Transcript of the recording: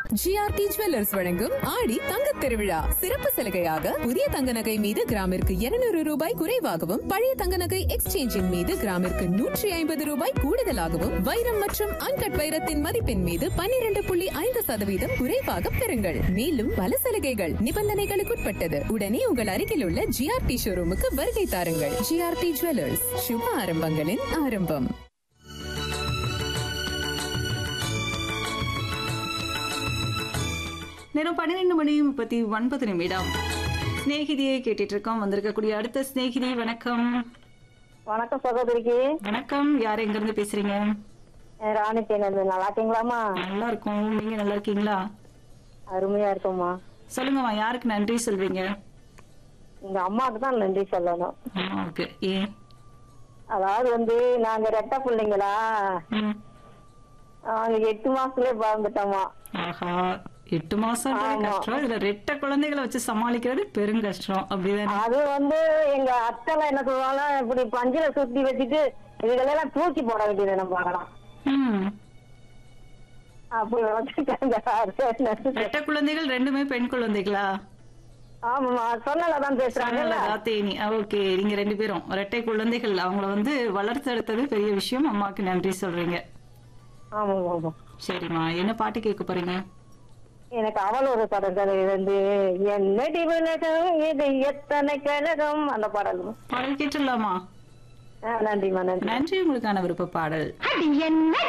GRT jewellers வழங்கும் ஆடி தங்க திருவிழா சிறப்பு சலுகையாக புதிய தங்க நகை மீது கிராமிற்கு 200 ரூபாய் குறைவாகவும் பழைய தங்க நகை எக்ஸ்சேஞ்சின் மீது கிராமிற்கு நூற்றி ஐம்பது ரூபாய் கூடுதலாகவும் வைரம் மற்றும் அன்கட் வைரத்தின் மதிப்பின் மீது 12.5% புள்ளி ஐந்து சதவீதம் குறைவாக பெறுங்கள் மேலும் பல சலுகைகள் நிபந்தனைகளுக்குட்பட்டது உடனே உங்கள் அருகில் உள்ள ஜிஆர்டி ஷோரூமுக்கு வருகை தாருங்கள் ஜிஆர்டி ஜுவல்லர்ஸ் சுப ஆரம்பங்களின் ஆரம்பம் நேரம் பன்னிரெண்டு மணி முப்பத்தி ஒன்பது நிமிடம் சிநேகிதியை கேட்டுட்டு இருக்கோம் வந்திருக்கக்கூடிய அடுத்த சிநேகிதி வணக்கம் வணக்கம் சகோதரிக்கு வணக்கம் யார் எங்க இருந்து பேசுறீங்க ராணி தேனது நல்லா இருக்கீங்களாம்மா நல்லா இருக்கும் நீங்க நல்லா இருக்கீங்களா அருமையா இருக்கும்மா சொல்லுங்கம்மா யாருக்கு நன்றி சொல்வீங்க எங்க அம்மாவுக்கு தான் நன்றி சொல்லணும் ஓகே ஏன் அதாவது வந்து நாங்க ரெட்டை பிள்ளைங்களா ம். நாங்க எட்டு மாசத்துலயே பிறந்துட்டோமா ஆஹா எட்டு மாசம் ஆமா. கஷ்டம் இதுல ரெட்டை குழந்தைகளை வச்சு சமாளிக்கிறது பெருங்கஷ்டம் அப்படிதானே அது வந்து எங்க அத்தைலாம் என்ன சொல்லுவாங்க இப்படி பஞ்சில சுத்தி வச்சுட்டு இதுகளெல்லாம் தூக்கி போட வேண்டியது நம்ம பார்க்கலாம் ம். அப்படி வச்சுட்டாங்க அது என்ன? ரெட்டை குழந்தைகள் ரெண்டுமே பெண் குழந்தைகளா ஆமாமா சொன்னலதான் பேசுறாங்கல்ல நல்லதா தேனி ஓகே நீங்க ரெண்டு பேரும் ரெட்டை குழந்தைகள் அவங்கள வந்து வளர்த்தெடுத்தது பெரிய விஷயம் அம்மாக்கு நன்றி சொல்றீங்க ஆமாமா ஆமா சரிம்மா என்ன பாட்டு கேட்க போறீங்க எனக்கு அவள் ஒரு பாடல்கள் இருந்து என்னடி விலகம் இது எத்தனை கழகம் அந்த பாடல் பாடல் கேட்டுடலாமா ஆ, நன்றிம்மா நன்றி நன்றி உங்களுக்கான விருப்ப பாடல் என்ன